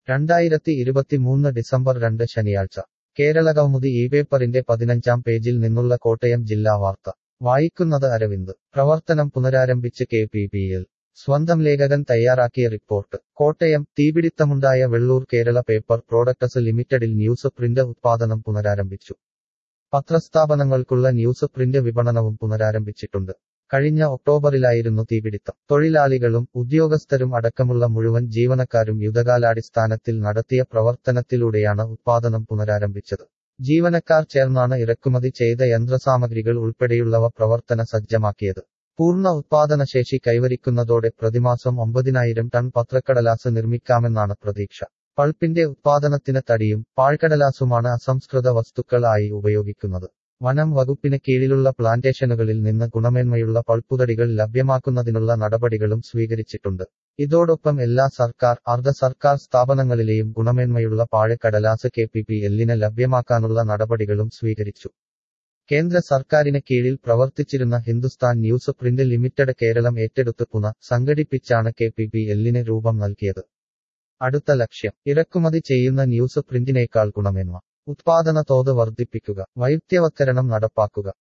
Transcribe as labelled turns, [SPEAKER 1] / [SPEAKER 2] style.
[SPEAKER 1] രണ്ടായിരത്തി ഇരുപത്തിമൂന്ന് ഡിസംബർ രണ്ട് ശനിയാഴ്ച കേരളകൗമുദി ഈ പേപ്പറിന്റെ പതിനഞ്ചാം പേജിൽ നിന്നുള്ള കോട്ടയം ജില്ലാ വാർത്ത വായിക്കുന്നത് അരവിന്ദ് പ്രവർത്തനം പുനരാരംഭിച്ച് കെ പി പി എൽ സ്വന്തം ലേഖകൻ തയ്യാറാക്കിയ റിപ്പോർട്ട് കോട്ടയം തീപിടിത്തമുണ്ടായ വെള്ളൂർ കേരള പേപ്പർ പ്രോഡക്ടസ് ലിമിറ്റഡിൽ ന്യൂസ് പ്രിന്റ് ഉത്പാദനം പുനരാരംഭിച്ചു പത്രസ്ഥാപനങ്ങൾക്കുള്ള ന്യൂസ് പ്രിന്റ് വിപണനവും പുനരാരംഭിച്ചിട്ടുണ്ട് കഴിഞ്ഞ ഒക്ടോബറിലായിരുന്നു തീപിടിത്തം തൊഴിലാളികളും ഉദ്യോഗസ്ഥരും അടക്കമുള്ള മുഴുവൻ ജീവനക്കാരും യുദ്ധകാലാടിസ്ഥാനത്തിൽ നടത്തിയ പ്രവർത്തനത്തിലൂടെയാണ് ഉത്പാദനം പുനരാരംഭിച്ചത് ജീവനക്കാർ ചേർന്നാണ് ഇറക്കുമതി ചെയ്ത യന്ത്രസാമഗ്രികൾ ഉൾപ്പെടെയുള്ളവ പ്രവർത്തന സജ്ജമാക്കിയത് പൂർണ്ണ ഉത്പാദനശേഷി കൈവരിക്കുന്നതോടെ പ്രതിമാസം ഒമ്പതിനായിരം ടൺ പത്രക്കടലാസ് നിർമ്മിക്കാമെന്നാണ് പ്രതീക്ഷ പൾപ്പിന്റെ ഉത്പാദനത്തിന് തടിയും പാഴ്ക്കടലാസുമാണ് അസംസ്കൃത വസ്തുക്കൾ ആയി ഉപയോഗിക്കുന്നത് വനം വകുപ്പിന് കീഴിലുള്ള പ്ലാന്റേഷനുകളിൽ നിന്ന് ഗുണമേന്മയുള്ള പൾപ്പുതടികൾ ലഭ്യമാക്കുന്നതിനുള്ള നടപടികളും സ്വീകരിച്ചിട്ടുണ്ട് ഇതോടൊപ്പം എല്ലാ സർക്കാർ അർദ്ധ സർക്കാർ സ്ഥാപനങ്ങളിലെയും ഗുണമേന്മയുള്ള പാഴക്കടലാസ് കെ പി പി എല്ലിന് ലഭ്യമാക്കാനുള്ള നടപടികളും സ്വീകരിച്ചു കേന്ദ്ര സർക്കാരിന് കീഴിൽ പ്രവർത്തിച്ചിരുന്ന Hindustan news print limited Keralam ഏറ്റെടുത്ത് പുന സംഘടിപ്പിച്ചാണ് കെ പി പി എല്ലിന് രൂപം നൽകിയത് അടുത്ത ലക്ഷ്യം ഇറക്കുമതി ചെയ്യുന്ന ന്യൂസ് പ്രിന്റിനേക്കാൾ ഗുണമേന്മ ഉത്പാദന തോത് വർദ്ധിപ്പിക്കുക വൈവിധ്യവത്കരണം നടപ്പാക്കുക